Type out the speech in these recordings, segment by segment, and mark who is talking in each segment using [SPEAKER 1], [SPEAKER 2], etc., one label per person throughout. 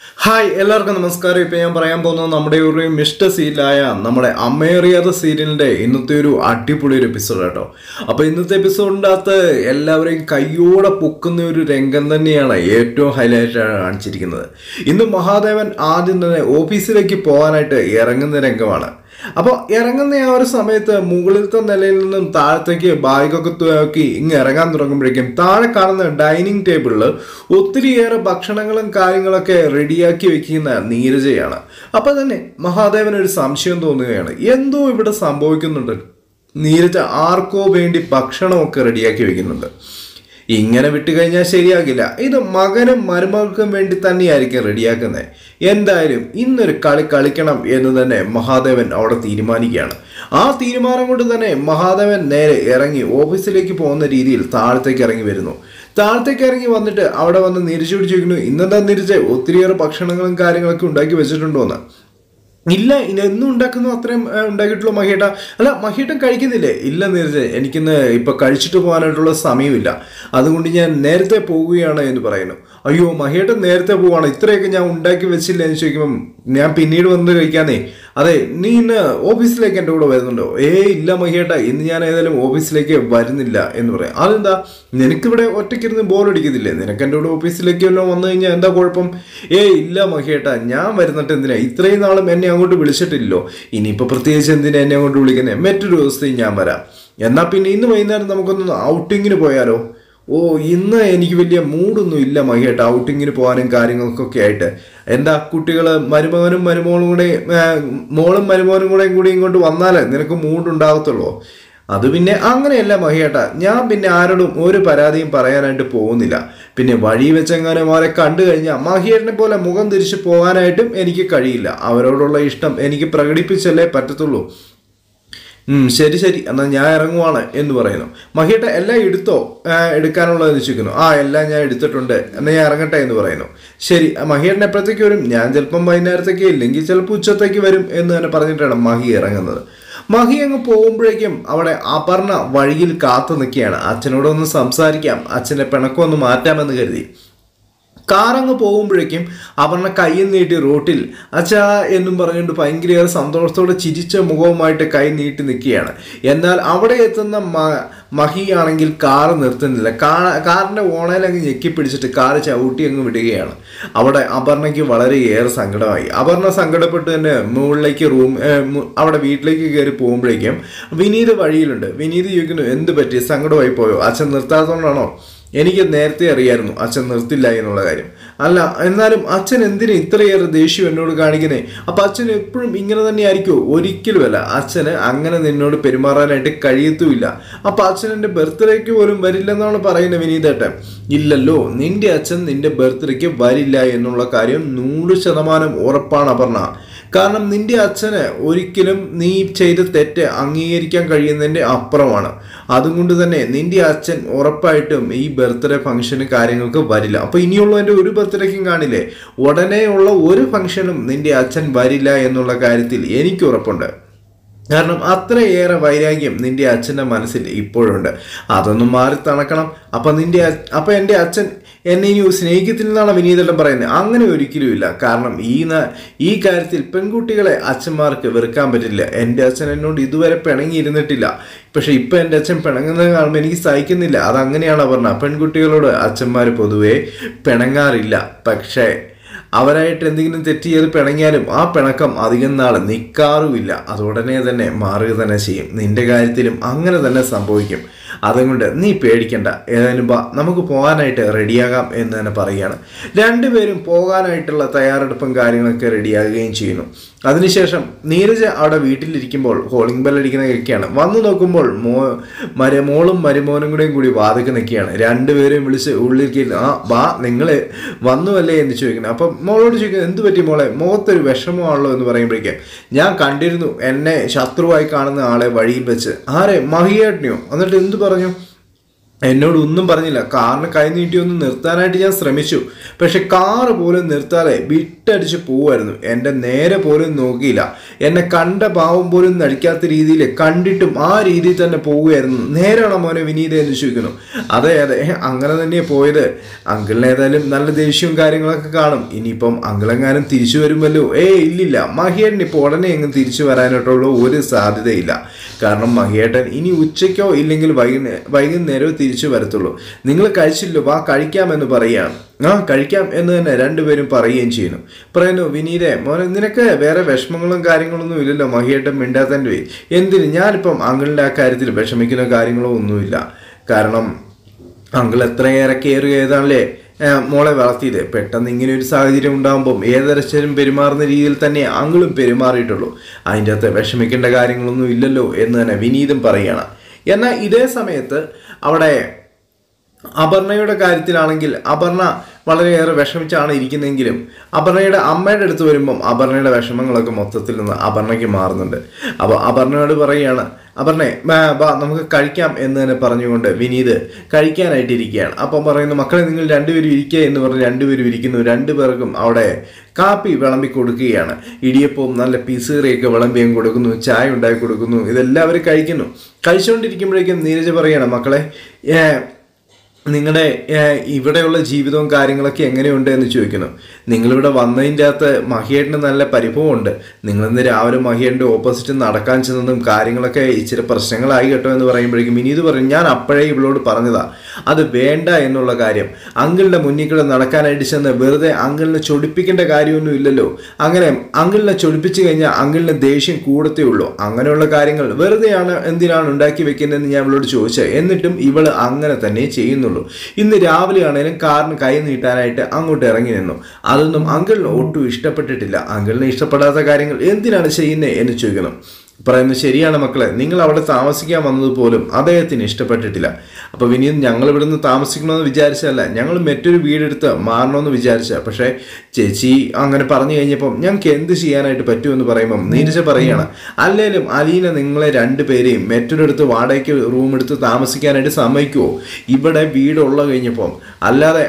[SPEAKER 1] hi എല്ലാവർക്കും നമസ്കാരം ഇപ്പൊ ഞാൻ പറയാൻ പോകുന്നത് നമ്മുടെ ഒരു മിസ്റ്റർ സീരിയലായ നമ്മുടെ അമ്മേറിയാத സീരിയലിന്റെ ഇന്നത്തെ ഒരു അടിപൊളി ഒരു എപ്പിസോഡ് കേട്ടോ അപ്പൊ ഇന്നത്തെ എപ്പിസോഡിൻ്റെ അകത്ത് എല്ലാവരെയും കയ്യോടെ പൊക്കുന്ന ഒരു രംഗം തന്നെയാണ് ഏറ്റവും ഹൈലൈറ്റ് കാണിച്ചിരിക്കുന്നത് ഇന്ന് മഹാദേവൻ ആദ്യം തന്നെ ഓഫീസിലേക്ക് പോകാനായിട്ട് ഇറങ്ങുന്ന രംഗമാണ് അപ്പോൾ ഇറങ്ങുന്ന ആ ഒരു സമയത്ത് മുകളിലത്തെ നിലയിൽ നിന്നും താഴത്തേക്ക് ബാഗൊക്കെ തൂക്കി ഇങ്ങ് ഇറങ്ങാൻ തുടങ്ങുമ്പോഴേക്കും താഴെ കാണുന്ന ഡൈനിങ് ടേബിളിൽ ഒത്തിരിയേറെ ഭക്ഷണങ്ങളും കാര്യങ്ങളൊക്കെ റെഡിയാക്കി വെക്കുന്ന നീരജയാണ് അപ്പോൾ തന്നെ മഹാദേവന് ഒരു സംശയം തോന്നുകയാണ് എന്തോ ഇവിടെ സംഭവിക്കുന്നുണ്ട് നീരജ ആർക്കോ വേണ്ടി ഭക്ഷണമൊക്കെ റെഡിയാക്കി വെക്കുന്നുണ്ട് ഇങ്ങനെ വിട്ടുകഴിഞ്ഞാൽ ശരിയാകില്ല ഇത് മകനും മരുമകൾക്കും വേണ്ടി തന്നെയായിരിക്കും റെഡിയാക്കുന്നത് എന്തായാലും ഇന്നൊരു കളി കളിക്കണം എന്ന് തന്നെ മഹാദേവൻ അവിടെ തീരുമാനിക്കുകയാണ് ആ തീരുമാനം കൊണ്ട് തന്നെ മഹാദേവൻ നേരെ ഇറങ്ങി ഓഫീസിലേക്ക് പോകുന്ന രീതിയിൽ താഴത്തേക്ക് ഇറങ്ങി വരുന്നു താഴത്തേക്ക് ഇറങ്ങി വന്നിട്ട് അവിടെ വന്ന് നിരിച്ചു പിടിച്ചിരിക്കുന്നു ഇന്നെന്താ നിരിച്ച് ഒത്തിരിയേറെ ഭക്ഷണങ്ങളും കാര്യങ്ങളൊക്കെ ഉണ്ടാക്കി വെച്ചിട്ടുണ്ടോ എന്ന് ഇല്ല ഇനി എന്നും ഉണ്ടാക്കുന്നു അത്രയും ഏ, ഉണ്ടാക്കിയിട്ടുള്ള മഹിയേട്ട അല്ല മഹിയേട്ടൻ കഴിക്കുന്നില്ലേ ഇല്ല നീരജ് എനിക്കിന്ന് ഇപ്പൊ കഴിച്ചിട്ട് പോകാനായിട്ടുള്ള സമയമില്ല അതുകൊണ്ട് ഞാൻ നേരത്തെ പോവുകയാണ് എന്ന് പറയുന്നു അയ്യോ മഹിയേട്ടൻ നേരത്തെ പോവാണ് ഇത്രയൊക്കെ ഞാൻ ഉണ്ടാക്കി വെച്ചില്ല എന്ന് ചോദിക്കുമ്പം ഞാൻ പിന്നീട് വന്ന് കഴിക്കാന്നേ അതെ നീ ഇന്ന് ഓഫീസിലേക്ക് എൻ്റെ കൂടെ വരുന്നുണ്ടോ ഏ ഇല്ല മഹിയേട്ട ഇന്ന് ഞാൻ ഏതായാലും ഓഫീസിലേക്ക് വരുന്നില്ല എന്ന് പറയാം അതെന്താ നിനക്കിവിടെ ഒറ്റയ്ക്കിരുന്ന് ബോർ അടിക്കുന്നില്ലേ നിനക്ക് എൻ്റെ കൂടെ ഓഫീസിലേക്ക് വല്ലതും വന്നു കഴിഞ്ഞാൽ എന്താ കുഴപ്പം ഏ ഇല്ല മഹിയേട്ട ഞാൻ വരുന്നിട്ട് എന്തിനാ ഇത്രയും നാളും എന്നെ അങ്ങോട്ട് വിളിച്ചിട്ടില്ലല്ലോ ഇനിയിപ്പോൾ പ്രത്യേകിച്ച് എന്തിനാ എന്നെ അങ്ങോട്ട് വിളിക്കുന്നത് മറ്റൊരു ദിവസത്തേക്ക് ഞാൻ വരാം എന്നാൽ പിന്നെ ഇന്ന് വൈകുന്നേരം നമുക്കൊന്ന് ഔട്ടിങ്ങിന് പോയാലോ ഓ ഇന്ന് എനിക്ക് വലിയ മൂഡൊന്നും ഇല്ല മഹിയേട്ട ഔട്ടിങ്ങിന് പോകാനും കാര്യങ്ങൾക്കൊക്കെ ആയിട്ട് എന്താ കുട്ടികൾ മരുമകനും മരുമോളും കൂടെ ആ, മോളും മരുമോനും കൂടെ കൂടി ഇങ്ങോട്ട് വന്നാലേ നിനക്ക് മൂഡ് ഉണ്ടാകത്തുള്ളൂ അത് പിന്നെ അങ്ങനെയല്ല മഹിയേട്ട ഞാൻ പിന്നെ ആരോടും ഒരു പരാതിയും പറയാനായിട്ട് പോകുന്നില്ല പിന്നെ വഴി വെച്ചെങ്ങാനും അവരെ കണ്ടു കഴിഞ്ഞാൽ മഹിയേട്ടനെ പോലെ മുഖം തിരിച്ചു പോകാനായിട്ടും എനിക്ക് കഴിയില്ല അവരോടുള്ള ഇഷ്ടം എനിക്ക് പ്രകടിപ്പിച്ചല്ലേ പറ്റത്തുള്ളൂ ഉം, ശരി ശരി എന്നാൽ ഞാൻ ഇറങ്ങുവാണ് എന്ന് പറയുന്നു മഹിയേട്ട എല്ലാം എടുത്തോ ആ, എടുക്കാനുള്ളത് നിശ്ചയിക്കുന്നു ആ എല്ലാം ഞാൻ എടുത്തിട്ടുണ്ട് എന്നാൽ ഞാൻ ഇറങ്ങട്ടെ എന്ന് പറയുന്നു ശരി ആ, മഹിയേട്ടൻ എപ്പോഴത്തേക്ക് വരും ഞാൻ ചിലപ്പം വൈകുന്നേരത്തേക്ക് ഇല്ലെങ്കിൽ ചിലപ്പോൾ ഉച്ചത്തേക്ക് വരും എന്ന് തന്നെ പറഞ്ഞിട്ടാണ് മഹി ഇറങ്ങുന്നത് മഹി അങ്ങ് പോകുമ്പോഴേക്കും അവിടെ അപർണ വഴിയിൽ കാത്തു നിൽക്കുകയാണ് അച്ഛനോടൊന്ന് സംസാരിക്കാം അച്ഛൻ്റെ പിണക്കമൊന്ന് മാറ്റാമെന്ന് കരുതി കാറങ്ങ് പോകുമ്പോഴേക്കും അപർണ കൈയും നീട്ടി റോട്ടിൽ അച്ഛാ എന്നും പറഞ്ഞുകൊണ്ട് ഭയങ്കര സന്തോഷത്തോടെ ചിരിച്ച മുഖവുമായിട്ട് കൈ നീട്ടി നിൽക്കുകയാണ് എന്നാൽ അവിടെ എത്തുന്ന മ- മഹിയാണെങ്കിൽ കാറ് നിർത്തുന്നില്ല കാ- കാറിന്റെ ഓണയിൽ അങ്ങ് ഞെക്കി പിടിച്ചിട്ട് കാറ് ചവിട്ടി അങ്ങ് വിടുകയാണ് അവിടെ അപർണയ്ക്ക് വളരെയേറെ സങ്കടമായി അപർണ സങ്കടപ്പെട്ട് തന്നെ മുകളിലേക്ക് റൂം ഏ, മു- അവിടെ വീട്ടിലേക്ക് കയറി പോകുമ്പോഴേക്കും വിനീത് വഴിയിലുണ്ട് വിനീത് ചോദിക്കുന്നു എന്ത് പറ്റി സങ്കടമായി പോയോ അച്ഛൻ നിർത്താത്തതുകൊണ്ടാണോ എനിക്ക് നേരത്തെ അറിയായിരുന്നു അച്ഛൻ നിർത്തില്ല എന്നുള്ള കാര്യം അല്ല എന്നാലും അച്ഛൻ എന്തിനു ഇത്രയേറെ ദേഷ്യം എന്നോട് കാണിക്കുന്നേ അപ്പൊ അച്ഛൻ എപ്പോഴും ഇങ്ങനെ തന്നെ ആയിരിക്കുമോ ഒരിക്കലുമല്ല അച്ഛന് അങ്ങനെ നിന്നോട് പെരുമാറാനായിട്ട് കഴിയത്തുമില്ല അപ്പൊ അച്ഛൻ എൻ്റെ ബർത്ത്ഡേക്ക് പോലും വരില്ലെന്നാണ് പറയുന്നത് വിനീതേട്ടൻ ഇല്ലല്ലോ നിന്റെ അച്ഛൻ നിന്റെ ബർത്ത്ഡേക്ക് വരില്ല എന്നുള്ള കാര്യം നൂറ് ശതമാനം ഉറപ്പാണ് അപർണ കാരണം നിന്റെ അച്ഛന് ഒരിക്കലും നീ ചെയ്ത തെറ്റ് അംഗീകരിക്കാൻ കഴിയുന്നതിൻ്റെ അപ്പുറമാണ് അതുകൊണ്ട് തന്നെ നിന്റെ അച്ഛൻ ഉറപ്പായിട്ടും ഈ ബർത്ത്ഡേ ഫംഗ്ഷന് കാര്യങ്ങൾക്ക് വരില്ല അപ്പോൾ ഇനിയുള്ളതിൻ്റെ ഒരു ബർത്ത്ഡേക്കും കാണില്ലേ ഉടനെയുള്ള ഒരു ഫംഗ്ഷനും നിന്റെ അച്ഛൻ വരില്ല എന്നുള്ള കാര്യത്തിൽ എനിക്ക് ഉറപ്പുണ്ട് കാരണം അത്രയേറെ വൈരാഗ്യം നിന്റെ അച്ഛൻ്റെ മനസ്സിൽ ഇപ്പോഴുണ്ട് അതൊന്നും മാറി തണക്കണം അപ്പൊ നിന്റെ അ- അപ്പൊ എൻ്റെ അച്ഛൻ എന്നെ ഇനി സ്നേഹിക്കത്തില്ലെന്നാണ് വിനീതേട്ടൻ പറയുന്നത് അങ്ങനെ ഒരിക്കലും ഇല്ല കാരണം ഈ ന- ഈ കാര്യത്തിൽ പെൺകുട്ടികളെ അച്ഛന്മാർക്ക് വെറുക്കാൻ പറ്റില്ല എൻ്റെ അച്ഛൻ എന്നോട് ഇതുവരെ പിണങ്ങിയിരുന്നിട്ടില്ല പക്ഷെ ഇപ്പൊ എൻ്റെ അച്ഛൻ പിണങ്ങുന്നത് കാണുമ്പോൾ എനിക്ക് സഹിക്കുന്നില്ല അതങ്ങനെയാണ് പറഞ്ഞത് പെൺകുട്ടികളോട് അച്ഛന്മാർ പൊതുവേ പിണങ്ങാറില്ല പക്ഷേ അവരായിട്ട് എന്തെങ്കിലും തെറ്റ് ചെയ്ത് പിണങ്ങിയാലും ആ പിണക്കം അധികം നാൾ നിൽക്കാറുമില്ല അത് ഉടനെ തന്നെ മാറുക തന്നെ ചെയ്യും നിന്റെ കാര്യത്തിലും അങ്ങനെ തന്നെ സംഭവിക്കും അതുകൊണ്ട് നീ പേടിക്കണ്ട ഏതായാലും ബാ നമുക്ക് പോകാനായിട്ട് റെഡിയാകാം എന്ന് തന്നെ പറയുകയാണ് രണ്ടുപേരും പോകാനായിട്ടുള്ള തയ്യാറെടുപ്പും കാര്യങ്ങളൊക്കെ റെഡിയാകുകയും ചെയ്യുന്നു അതിനുശേഷം നീരജ് അവിടെ വീട്ടിലിരിക്കുമ്പോൾ ഹോളിംഗ് ബെൽ അടിക്കുന്ന കേൾക്കുകയാണ് വന്നു നോക്കുമ്പോൾ മോ മര മോളും മരുമോനും കൂടെയും കൂടി വാതിക്ക് നിൽക്കുകയാണ് രണ്ടുപേരെയും വിളിച്ച് ഉള്ളിലേക്ക് ആ വാ നിങ്ങൾ വന്നുവല്ലേ എന്ന് ചോദിക്കുന്നു അപ്പം മോളോട് ചോദിക്കുന്നത് എന്ത് പറ്റി മോളെ മുഖത്തൊരു വിഷമമാണല്ലോ എന്ന് പറയുമ്പോഴേക്കും ഞാൻ കണ്ടിരുന്നു എന്നെ ശത്രുവായി കാണുന്ന ആളെ വഴിയിൽ വെച്ച് ആരെ മഹിയേട്ടനെയോ എന്നിട്ട് എന്ത് പറഞ്ഞു എന്നോട് ഒന്നും പറഞ്ഞില്ല കാറിന് കൈ നീട്ടി ഒന്ന് നിർത്താനായിട്ട് ഞാൻ ശ്രമിച്ചു പക്ഷെ കാറ് പോലും നിർത്താതെ വിട്ടടിച്ച് പോവായിരുന്നു എൻ്റെ നേരെ പോലും നോക്കിയില്ല എന്നെ കണ്ട ഭാവം പോലും നടിക്കാത്ത രീതിയിൽ കണ്ടിട്ടും ആ രീതിയിൽ തന്നെ പോവുകയായിരുന്നു നേരാണോ മോനെ വിനീത എന്ന് ചോദിക്കുന്നു അതെ അതെ അങ്ങനെ തന്നെയാണ് പോയത് അങ്കിളിന് ഏതായാലും നല്ല ദേഷ്യവും കാര്യങ്ങളൊക്കെ കാണും ഇനിയിപ്പം അങ്കിളെങ്ങാനും തിരിച്ചു വരുമല്ലോ ഏ ഇല്ലില്ല മഹിയേട്ടൻ ഇപ്പോൾ ഉടനെ എങ്ങും തിരിച്ചു വരാനായിട്ടുള്ള ഒരു സാധ്യതയില്ല കാരണം മഹിയേട്ടൻ ഇനി ഉച്ചയ്ക്കോ ഇല്ലെങ്കിൽ വൈകുന്നേ വൈകുന്നേരമോ തിരിച്ചു വരത്തുള്ളൂ നിങ്ങൾ കഴിച്ചില്ലോ വാ കഴിക്കാമെന്ന് പറയുകയാണ് ആ കഴിക്കാം എന്ന് തന്നെ രണ്ടുപേരും പറയുകയും ചെയ്യുന്നു പറയുന്നു വിനീതെ മോനെ നിനക്ക് വേറെ വിഷമങ്ങളും കാര്യങ്ങളൊന്നും ഇല്ലല്ലോ മഹിയേട്ടൻ മിണ്ടാത്തൻ്റെ പേര് എന്തിന് ഞാനിപ്പം അങ്കിളിൻ്റെ ആ കാര്യത്തിൽ വിഷമിക്കുന്ന കാര്യങ്ങളോ ഒന്നുമില്ല കാരണം അങ്കിൾ എത്രയേറെ കെയർ ചെയ്താണല്ലേ ഏഹ് മോളെ വളർത്തിയത് പെട്ടെന്ന് ഇങ്ങനെ ഒരു സാഹചര്യം ഉണ്ടാകുമ്പം ഏതരച്ചരും പെരുമാറുന്ന രീതിയിൽ തന്നെ അങ്കിളും പെരുമാറിയിട്ടുള്ളൂ അതിൻ്റെ അകത്ത് വിഷമിക്കേണ്ട കാര്യങ്ങളൊന്നും ഇല്ലല്ലോ എന്ന് തന്നെ വിനീതും പറയുകയാണ് എന്നാൽ ഇതേ സമയത്ത് അവിടെ അപർണയുടെ കാര്യത്തിലാണെങ്കിൽ അപർണ വളരെയേറെ വിഷമിച്ചാണ് ഇരിക്കുന്നതെങ്കിലും അപർണയുടെ അമ്മയുടെ അടുത്ത് വരുമ്പം അപർണയുടെ വിഷമങ്ങളൊക്കെ മൊത്തത്തിൽ നിന്ന് അപർണയ്ക്ക് മാറുന്നുണ്ട് അപ്പോൾ അപർണയോട് പറയുകയാണ് അപർണെ ബാ ബാ നമുക്ക് കഴിക്കാം എന്ന് തന്നെ പറഞ്ഞുകൊണ്ട് വിനീത് കഴിക്കാനായിട്ട് ഇരിക്കുകയാണ് അപ്പം പറയുന്നു മക്കളെ നിങ്ങൾ രണ്ടുപേരും ഇരിക്കുക എന്ന് പറഞ്ഞ് രണ്ടുപേരും ഇരിക്കുന്നു രണ്ടുപേർക്കും അവിടെ കാപ്പി വിളമ്പി കൊടുക്കുകയാണ് ഇടിയപ്പവും നല്ല പീസുകറിയൊക്കെ വിളമ്പിയും കൊടുക്കുന്നു ചായ ഉണ്ടാക്കി കൊടുക്കുന്നു ഇതെല്ലാവരും കഴിക്കുന്നു കഴിച്ചുകൊണ്ടിരിക്കുമ്പോഴേക്കും നീരജ പറയാണ് മക്കളെ ഏ, നിങ്ങളുടെ ഏഹ്, ഇവിടെയുള്ള ജീവിതവും കാര്യങ്ങളൊക്കെ എങ്ങനെയുണ്ട് എന്ന് ചോദിക്കുന്നു നിങ്ങളിവിടെ വന്നതിൻ്റെ അകത്ത് മഹിയേട്ടന് നല്ല പരിഭവമുണ്ട് നിങ്ങളിന്ന് രാവിലെ മഹിയേട്ടൻ്റെ ഓപ്പോസിറ്റ് നടക്കാൻ ചെന്നതും കാര്യങ്ങളൊക്കെ ഇച്ചിരി പ്രശ്നങ്ങളായി കേട്ടോ എന്ന് പറയുമ്പോഴേക്കും ഇനി ഇത് പറയും ഞാൻ അപ്പോഴേ ഇവളോട് പറഞ്ഞതാ അത് വേണ്ട എന്നുള്ള കാര്യം അങ്കിളിൻ്റെ മുന്നിൽ കൂടെ നടക്കാനായിട്ട് ചെന്ന് വെറുതെ അങ്കിളിനെ ചൊടിപ്പിക്കേണ്ട കാര്യമൊന്നും ഇല്ലല്ലോ അങ്ങനെ അങ്കിളിനെ ചൊടിപ്പിച്ചു കഴിഞ്ഞാൽ അങ്കിളിന് ദേഷ്യം കൂടത്തേ ഉള്ളൂ അങ്ങനെയുള്ള കാര്യങ്ങൾ വെറുതെയാണ് എന്തിനാണ് ഉണ്ടാക്കി വെക്കുന്നതെന്ന് ഞാൻ ഇവളോട് ചോദിച്ചത് എന്നിട്ടും ഇവള് അങ്ങനെ തന്നെ ചെയ്യുന്നുള്ളൂ ഇന്ന് രാവിലെ ആണെങ്കിലും കാറിന് കൈ നീട്ടാനായിട്ട് അങ്ങോട്ട് ഇറങ്ങി നിന്നു അതൊന്നും അങ്കിളിന് ഒട്ടും ഇഷ്ടപ്പെട്ടിട്ടില്ല അങ്കിളിന് ഇഷ്ടപ്പെടാത്ത കാര്യങ്ങൾ എന്തിനാണ് ചെയ്യുന്നത് എന്ന് ചോദിക്കുന്നു പറയുന്നത് ശരിയാണ് മക്കളെ നിങ്ങൾ അവിടെ താമസിക്കാൻ വന്നത് പോലും അദ്ദേഹത്തിന് ഇഷ്ടപ്പെട്ടിട്ടില്ല അപ്പോൾ വിനീത് ഞങ്ങൾ ഇവിടുന്ന് താമസിക്കണമെന്ന് വിചാരിച്ചതല്ല ഞങ്ങൾ മറ്റൊരു വീടെടുത്ത് മാറണമെന്ന് വിചാരിച്ച പക്ഷേ ചേച്ചി അങ്ങനെ പറഞ്ഞു കഴിഞ്ഞപ്പം ഞങ്ങൾക്ക് എന്ത് ചെയ്യാനായിട്ട് പറ്റുമെന്ന് പറയുമ്പം നീരജ പറയുകയാണ് അല്ലേലും അലീന നിങ്ങളെ രണ്ടുപേരെയും മറ്റൊരിടത്ത് വാടകയ്ക്ക് റൂം എടുത്ത് താമസിക്കാനായിട്ട് സമ്മതിക്കുമോ ഇവിടെ വീടുള്ള കഴിഞ്ഞപ്പം അല്ലാതെ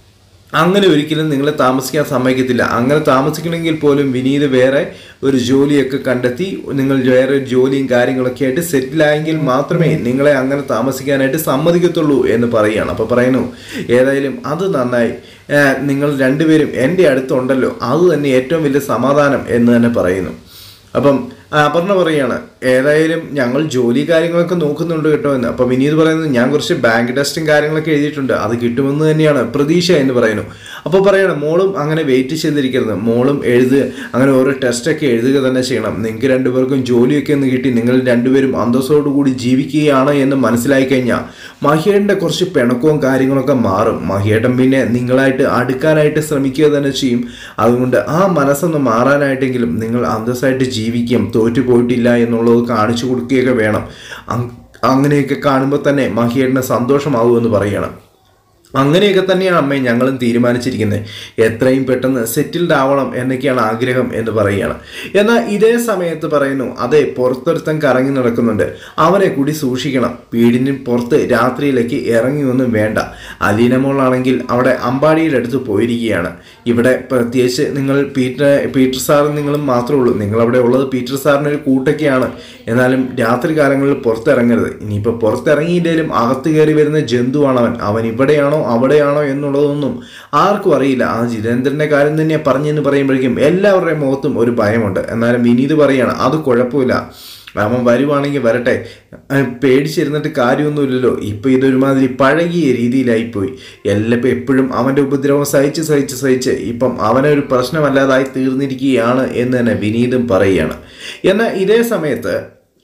[SPEAKER 1] അങ്ങനെ ഒരിക്കലും നിങ്ങളെ താമസിക്കാൻ സമ്മതിക്കത്തില്ല അങ്ങനെ താമസിക്കണമെങ്കിൽ പോലും വിനീത് വേറെ ഒരു ജോലിയൊക്കെ കണ്ടെത്തി നിങ്ങൾ വേറെ ഒരു ജോലിയും കാര്യങ്ങളൊക്കെ ആയിട്ട് സെറ്റിലായെങ്കിൽ മാത്രമേ നിങ്ങളെ അങ്ങനെ താമസിക്കാനായിട്ട് സമ്മതിക്കത്തുള്ളൂ എന്ന് പറയുകയാണ് അപ്പോൾ പറയുന്നു ഏതായാലും അത് നന്നായി ഏഹ് നിങ്ങൾ രണ്ടുപേരും എൻ്റെ അടുത്തുണ്ടല്ലോ അത് തന്നെ ഏറ്റവും വലിയ സമാധാനം എന്ന് തന്നെ പറയുന്നു അപ്പം ആ, അപർണ പറയാണ് ഏതായാലും ഞങ്ങൾ ജോലി കാര്യങ്ങളൊക്കെ നോക്കുന്നുണ്ട് കേട്ടോ എന്ന് അപ്പം വിനീത് പറയുന്നത് ഞാൻ കുറച്ച് ബാങ്ക് ടെസ്റ്റും കാര്യങ്ങളൊക്കെ എഴുതിയിട്ടുണ്ട് അത് കിട്ടുമെന്ന് തന്നെയാണ് പ്രതീക്ഷ എന്ന് പറയുന്നു അപ്പോൾ പറയണം മോളും അങ്ങനെ വെയിറ്റ് ചെയ്തിരിക്കരുത് മോളും എഴുതുക അങ്ങനെ ഓരോ ടെസ്റ്റൊക്കെ എഴുതുക തന്നെ ചെയ്യണം നിങ്ങൾക്ക് രണ്ടുപേർക്കും ജോലിയൊക്കെ ഒന്ന് കിട്ടി നിങ്ങൾ രണ്ടുപേരും അന്തസ്സോടുകൂടി ജീവിക്കുകയാണ് എന്ന് മനസ്സിലായി കഴിഞ്ഞാൽ മഹിയേട്ടൻ്റെ കുറച്ച് പിണക്കവും കാര്യങ്ങളൊക്കെ മാറും മഹിയേട്ടൻ പിന്നെ നിങ്ങളായിട്ട് അടുക്കാനായിട്ട് ശ്രമിക്കുക തന്നെ ചെയ്യും അതുകൊണ്ട് ആ മനസ്സൊന്ന് മാറാനായിട്ടെങ്കിലും നിങ്ങൾ അന്തസ്സായിട്ട് ജീവിക്കും തോറ്റു പോയിട്ടില്ല എന്നുള്ളത് കാണിച്ചു കൊടുക്കുകയൊക്കെ വേണം അങ്- അങ്ങനെയൊക്കെ കാണുമ്പോൾ തന്നെ മഹിയേട്ടന് സന്തോഷമാകുമെന്ന് പറയണം അങ്ങനെയൊക്കെ തന്നെയാണ് അമ്മയെ ഞങ്ങളും തീരുമാനിച്ചിരിക്കുന്നത് എത്രയും പെട്ടെന്ന് സെറ്റിൽഡ് ആവണം എന്നൊക്കെയാണ് ആഗ്രഹം എന്ന് പറയുകയാണ് എന്നാൽ ഇതേ സമയത്ത് പറയുന്നു അതെ പുറത്തൊരുത്തൻ കറങ്ങി നടക്കുന്നുണ്ട് അവനെ കൂടി സൂക്ഷിക്കണം വീടിന് പുറത്ത് രാത്രിയിലേക്ക് ഇറങ്ങി ഒന്നും വേണ്ട അലീന മോളാണെങ്കിൽ അവിടെ അമ്പാടിയുടെ അടുത്ത് പോയിരിക്കുകയാണ് ഇവിടെ പ്രത്യേകിച്ച് നിങ്ങൾ പീറ്റർ പീറ്റർ സാറും നിങ്ങളും മാത്രമേ ഉള്ളൂ നിങ്ങൾ അവിടെ ഉള്ളത് പീറ്റർ സാറിന് ഒരു കൂട്ടൊക്കെയാണ് എന്നാലും രാത്രി കാലങ്ങളിൽ പുറത്തിറങ്ങരുത് ഇനിയിപ്പോൾ പുറത്തിറങ്ങിയില്ലേലും അകത്ത് കയറി വരുന്ന ജന്തുവാണ് അവൻ അവൻ ഇവിടെയാണോ അവിടെയാണോ എന്നുള്ളതൊന്നും ആർക്കും അറിയില്ല ആ ജിതേന്ദ്രന്റെ കാര്യം തന്നെ പറഞ്ഞെന്ന് പറയുമ്പോഴേക്കും എല്ലാവരുടെയും മുഖത്തും ഒരു ഭയമുണ്ട് എന്നാലും വിനീത് പറയാണ് അത് കുഴപ്പമില്ല അവൻ വരുവാണെങ്കിൽ വരട്ടെ അഹ് പേടിച്ചിരുന്നിട്ട് കാര്യമൊന്നുമില്ലല്ലോ ഇപ്പം ഇതൊരുമാതിരി പഴകിയ രീതിയിലായിപ്പോയി എല്ലാം ഇപ്പം എപ്പോഴും അവൻ്റെ ഉപദ്രവം സഹിച്ച് സഹിച്ച് സഹിച്ച് ഇപ്പം അവനൊരു പ്രശ്നമല്ലാതായി തീർന്നിരിക്കുകയാണ് എന്ന് തന്നെ വിനീതും പറയുകയാണ് എന്നാൽ ഇതേ സമയത്ത്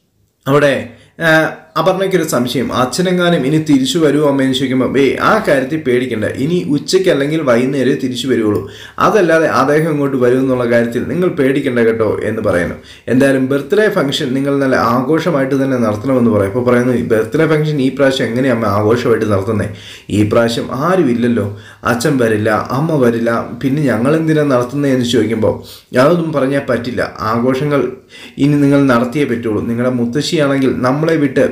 [SPEAKER 1] അവിടെ ആ, അപർണയ്ക്കൊരു സംശയം അച്ഛനെങ്ങാനും ഇനി തിരിച്ചു വരുമോ അമ്മയെന്ന് ചോദിക്കുമ്പോൾ ഏയ് ആ കാര്യത്തിൽ പേടിക്കണ്ട ഇനി ഉച്ചയ്ക്ക് അല്ലെങ്കിൽ വൈകുന്നേരം തിരിച്ചു വരുവുള്ളൂ അതല്ലാതെ അദ്ദേഹം ഇങ്ങോട്ട് വരും എന്നുള്ള കാര്യത്തിൽ നിങ്ങൾ പേടിക്കണ്ട കേട്ടോ എന്ന് പറയുന്നു എന്തായാലും ബർത്ത്ഡേ ഫംഗ്ഷൻ നിങ്ങൾ നല്ല ആഘോഷമായിട്ട് തന്നെ നടത്തണമെന്ന് പറയും ഇപ്പോൾ പറയുന്നു ഈ ബർത്ത്ഡേ ഫംഗ്ഷൻ ഈ പ്രാവശ്യം എങ്ങനെയാണ് അമ്മ ആഘോഷമായിട്ട് നടത്തുന്നത് ഈ പ്രാവശ്യം ആരും ഇല്ലല്ലോ അച്ഛൻ വരില്ല അമ്മ വരില്ല പിന്നെ ഞങ്ങൾ എന്തിനാണ് നടത്തുന്നതെന്ന് ചോദിക്കുമ്പോൾ അതൊന്നും പറഞ്ഞാൽ പറ്റില്ല ആഘോഷങ്ങൾ ഇനി നിങ്ങൾ നടത്തിയേ പറ്റുള്ളൂ നിങ്ങളുടെ മുത്തശ്ശിയാണെങ്കിൽ നമ്മളെ വിട്ട്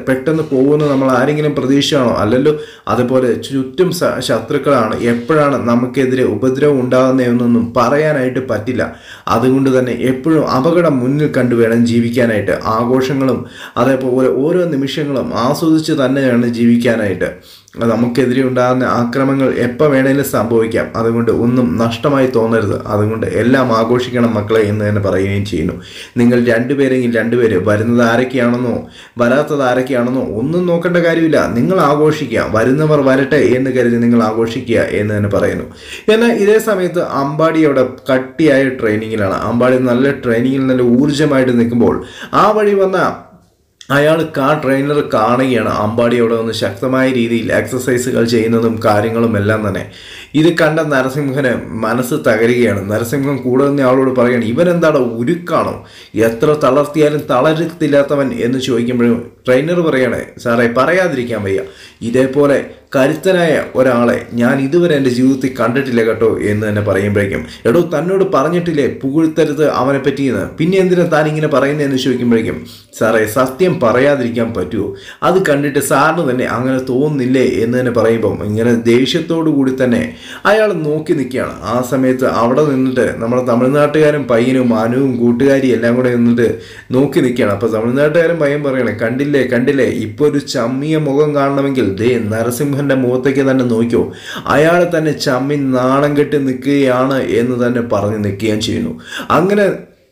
[SPEAKER 1] പെട്ടെന്ന് പോകുമെന്ന് നമ്മൾ ആരെങ്കിലും പ്രതീക്ഷയാണോ അല്ലല്ലോ അതുപോലെ ചുറ്റും സ- ശത്രുക്കളാണ് എപ്പോഴാണ് നമുക്കെതിരെ ഉപദ്രവം ഉണ്ടാകുന്നതെന്നൊന്നും പറയാനായിട്ട് പറ്റില്ല അതുകൊണ്ട് തന്നെ എപ്പോഴും അപകടം മുന്നിൽ കണ്ടു വേണം ജീവിക്കാനായിട്ട് ആഘോഷങ്ങളും അതേപോലെ ഓരോ നിമിഷങ്ങളും ആസ്വദിച്ച് തന്നെയാണ് ജീവിക്കാനായിട്ട് നമുക്കെതിരെ ഉണ്ടാകുന്ന ആക്രമങ്ങൾ എപ്പോൾ വേണേലും സംഭവിക്കാം അതുകൊണ്ട് ഒന്നും നഷ്ടമായി തോന്നരുത് അതുകൊണ്ട് എല്ലാം ആഘോഷിക്കണം മക്കളെ എന്ന് തന്നെ പറയുകയും ചെയ്യുന്നു നിങ്ങൾ രണ്ടുപേരെങ്കിൽ രണ്ടുപേര് വരുന്നത് ആരൊക്കെയാണെന്നോ വരാത്തത് ആരൊക്കെയാണെന്നോ ഒന്നും നോക്കേണ്ട കാര്യമില്ല നിങ്ങൾ ആഘോഷിക്കുക വരുന്നവർ വരട്ടെ എന്ന് കരുതി നിങ്ങൾ ആഘോഷിക്കുക എന്ന് തന്നെ പറയുന്നു എന്നാൽ ഇതേ സമയത്ത് അമ്പാടി അവിടെ കട്ടിയായ ട്രെയിനിങ്ങിലാണ് അമ്പാടി നല്ല ട്രെയിനിങ്ങിൽ നല്ല ഊർജ്ജമായിട്ട് നിൽക്കുമ്പോൾ ആ വഴി വന്ന അയാൾ കാ ട്രെയിനർ കാണുകയാണ് അമ്പാടി അവിടെ വന്ന് ശക്തമായ രീതിയിൽ എക്സസൈസുകൾ ചെയ്യുന്നതും കാര്യങ്ങളും എല്ലാം തന്നെ ഇത് കണ്ട നരസിംഹന് മനസ്സ് തകരുകയാണ് നരസിംഹം കൂടെ നിന്ന് ആളോട് പറയുകയാണ് ഇവനെന്താണോ ഉരുക്കാണോ എത്ര തളർത്തിയാലും തളരത്തില്ലാത്തവൻ എന്ന് ചോദിക്കുമ്പോഴും ട്രെയിനർ പറയണേ സാറേ പറയാതിരിക്കാൻ വയ്യ ഇതേപോലെ കരുത്തനായ ഒരാളെ ഞാൻ ഇതുവരെ എൻ്റെ ജീവിതത്തിൽ കണ്ടിട്ടില്ല കേട്ടോ എന്ന് തന്നെ പറയുമ്പോഴേക്കും എടോ തന്നോട് പറഞ്ഞിട്ടില്ലേ പുകഴ്ത്തരുത് അവനെ പറ്റിയെന്ന് പിന്നെ എന്തിനാ താൻ ഇങ്ങനെ പറയുന്നതെന്ന് ചോദിക്കുമ്പോഴേക്കും സാറേ സത്യം പറയാതിരിക്കാൻ പറ്റുമോ അത് കണ്ടിട്ട് സാറിന് തന്നെ അങ്ങനെ തോന്നുന്നില്ലേ എന്ന് തന്നെ പറയുമ്പം ഇങ്ങനെ ദേഷ്യത്തോടു കൂടി തന്നെ അയാൾ നോക്കി നിൽക്കുകയാണ് ആ സമയത്ത് അവിടെ നിന്നിട്ട് നമ്മുടെ തമിഴ്നാട്ടുകാരും പയ്യനും അനുവും കൂട്ടുകാരിയും എല്ലാം കൂടെ നിന്നിട്ട് നോക്കി നിൽക്കുകയാണ് അപ്പോൾ തമിഴ്നാട്ടുകാരും പയ്യൻ പറയണേ കണ്ടില്ലേ കണ്ടില്ലേ ഇപ്പോൾ ഒരു ചമ്മിയ മുഖം കാണണമെങ്കിൽ ദേ നരസിംഹന്റെ മുഖത്തേക്ക് തന്നെ നോക്കിയോ അയാൾ തന്നെ ചമ്മി നാണം കെട്ടി നിൽക്കുകയാണ് എന്ന് തന്നെ പറഞ്ഞ് നിൽക്കുകയും ചെയ്യുന്നു അങ്ങനെ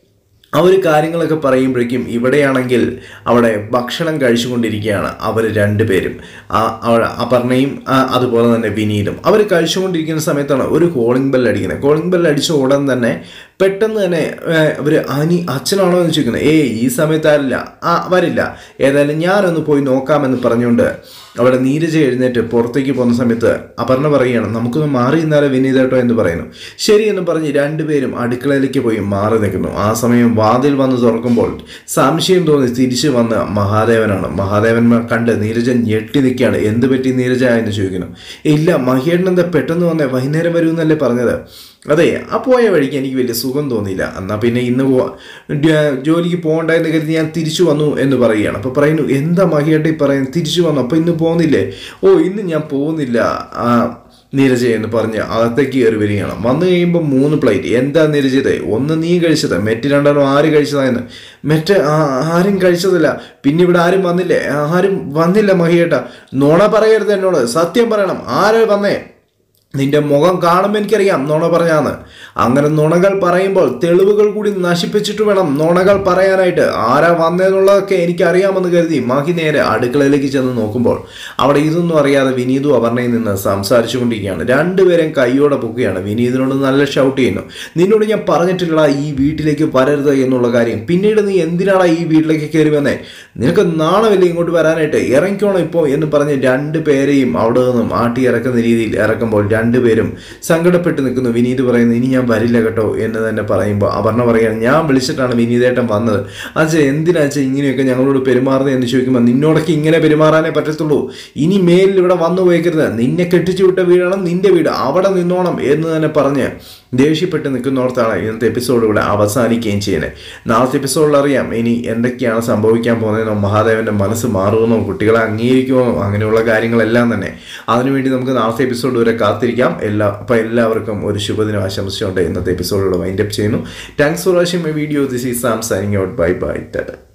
[SPEAKER 1] അവർ കാര്യങ്ങളൊക്കെ പറയുമ്പോഴേക്കും ഇവിടെയാണെങ്കിൽ അവിടെ ഭക്ഷണം കഴിച്ചുകൊണ്ടിരിക്കുകയാണ് അവർ രണ്ടുപേരും ആ അവ- അപർണയും ആ, അതുപോലെ തന്നെ വിനീതും അവർ കഴിച്ചുകൊണ്ടിരിക്കുന്ന സമയത്താണ് ഒരു കോളിംഗ് ബെൽ അടിക്കുന്നത് കോളിംഗ് ബെൽ അടിച്ച ഉടൻ തന്നെ പെട്ടെന്ന് തന്നെ അവർ അനി അച്ഛനാണോ എന്ന് ചോദിക്കുന്നത് ഏയ് ഈ സമയത്ത് ആരില്ല ആ വരില്ല ഏതായാലും ഞാനൊന്ന് പോയി നോക്കാമെന്ന് പറഞ്ഞുകൊണ്ട് അവിടെ നീരജ എഴുന്നേറ്റ് പുറത്തേക്ക് പോകുന്ന സമയത്ത് അപർണ പറയുകയാണ് നമുക്കൊന്ന് മാറി നിന്നാലോ വിനീതേട്ടോ എന്ന് പറയുന്നു ശരി എന്ന് പറഞ്ഞ് രണ്ടുപേരും അടുക്കളയിലേക്ക് പോയി മാറി നിൽക്കുന്നു ആ സമയം വാതിൽ വന്ന് തുറക്കുമ്പോൾ സംശയം തോന്നി തിരിച്ചു വന്ന മഹാദേവനാണ് മഹാദേവൻ മ- കണ്ട് നീരജ ഞെട്ടി നിൽക്കുകയാണ് എന്ത് പറ്റി നീരജ എന്ന് ചോദിക്കുന്നു ഇല്ല മഹിയേട്ടൻ എന്താ പെട്ടെന്ന് വന്നേ വൈകുന്നേരം വരുമെന്നല്ലേ പറഞ്ഞത് അതെ ആ പോയ വഴിക്ക് എനിക്ക് വലിയ സുഖം തോന്നിയില്ല എന്നാൽ പിന്നെ ഇന്ന് പോ ഡ- ജോലിക്ക് പോകണ്ട എന്ന് കരുതി ഞാൻ തിരിച്ചു വന്നു എന്ന് പറയുകയാണ് അപ്പോൾ പറയുന്നു എന്താ മഹിയേട്ടി പറയുന്നത് തിരിച്ചു വന്നു അപ്പോൾ ഇന്ന് പോകുന്നില്ലേ ഓ ഇന്ന് ഞാൻ പോകുന്നില്ല ആ നീരജ എന്ന് പറഞ്ഞ് അകത്തേക്ക് കയറി വരികയാണ് വന്നു കഴിയുമ്പോൾ മൂന്ന് പ്ലേറ്റ് എന്താ നീരജത് ഒന്ന് നീ കഴിച്ചത് മെറ്റ് രണ്ടെണ്ണം ആര് കഴിച്ചതായെന്ന് മെറ്റ് ആ- ആരും കഴിച്ചതില്ല പിന്നെ ഇവിടെ ആരും വന്നില്ലേ ആരും വന്നില്ല മഹിയേട്ട നുണ പറയരുത് എന്നോട് സത്യം പറയണം ആരാ വന്നേ നിന്റെ മുഖം കാണുമ്പോൾ എനിക്കറിയാം നുണ പറഞ്ഞാന്ന് അങ്ങനെ നുണകൾ പറയുമ്പോൾ തെളിവുകൾ കൂടി നശിപ്പിച്ചിട്ട് വേണം നുണകൾ പറയാനായിട്ട് ആരാ വന്നതെന്നുള്ളതൊക്കെ എനിക്കറിയാമെന്ന് കരുതി മഹി നേരെ അടുക്കളയിലേക്ക് ചെന്ന് നോക്കുമ്പോൾ അവിടെ ഇതൊന്നും അറിയാതെ വിനീതും അപർണയിൽ നിന്ന് സംസാരിച്ചുകൊണ്ടിരിക്കുകയാണ് രണ്ടുപേരും കൈയോടെ പൊക്കുകയാണ് വിനീതിനോട് നല്ല ഷൗട്ട് ചെയ്യുന്നു നിന്നോട് ഞാൻ പറഞ്ഞിട്ടില്ലടാ ഈ വീട്ടിലേക്ക് വരരുത് എന്നുള്ള കാര്യം പിന്നീട് നീ എന്തിനാടാ ഈ വീട്ടിലേക്ക് കയറി വന്നേ നിനക്ക് നാണമില്ല ഇങ്ങോട്ട് വരാനായിട്ട് ഇറങ്ങിക്കോണം ഇപ്പോൾ എന്ന് പറഞ്ഞ് രണ്ട് പേരെയും അവിടെ നിന്നും ആട്ടി ഇറക്കുന്ന രീതിയിൽ ഇറക്കുമ്പോൾ രണ്ടുപേരും സങ്കടപ്പെട്ട് നിൽക്കുന്നു വിനീത് പറയുന്നു ഇനി ഞാൻ വരില്ല കേട്ടോ എന്ന് തന്നെ പറയുമ്പോൾ അപർണ പറയുകയാണ് ഞാൻ വിളിച്ചിട്ടാണ് വിനീതേട്ടൻ വന്നത് അച്ഛൻ എന്തിനാ അച്ഛൻ ഇങ്ങനെയൊക്കെ ഞങ്ങളോട് പെരുമാറുന്നത് എന്ന് ചോദിക്കുമ്പോൾ നിന്നോടൊക്കെ ഇങ്ങനെ പെരുമാറാനേ പറ്റത്തുള്ളൂ ഇനി മേലിൽ ഇവിടെ വന്നു പോയിക്കരുത് നിന്നെ കെട്ടിച്ചു വിട്ട വീടാണ് നിന്റെ വീട് അവിടെ നിന്നോണം എന്ന് തന്നെ പറഞ്ഞ് ദേഷ്യപ്പെട്ട് നിൽക്കുന്നോർത്താണ് ഇന്നത്തെ എപ്പിസോഡ് ഇവിടെ അവസാനിക്കുകയും ചെയ്യുന്നത് നാളത്തെ എപ്പിസോഡിൽ അറിയാം ഇനി എന്തൊക്കെയാണ് സംഭവിക്കാൻ പോകുന്നതെന്നോ മഹാദേവന്റെ മനസ്സ് മാറുമെന്നോ കുട്ടികളെ അംഗീകരിക്കുമോ അങ്ങനെയുള്ള കാര്യങ്ങളെല്ലാം തന്നെ അതിനുവേണ്ടി നമുക്ക് നാളത്തെ എപ്പിസോഡ് വരെ കാത്തിരിക്കാം എല്ലാ അപ്പോൾ എല്ലാവർക്കും ഒരു ശുഭദിനം ആശംസിച്ചുകൊണ്ട് ഇന്നത്തെ എപ്പിസോഡുകൾ വൈൻഡപ്പ് ചെയ്യുന്നു thanks for watching my video this is Sam signing out bye bye Tata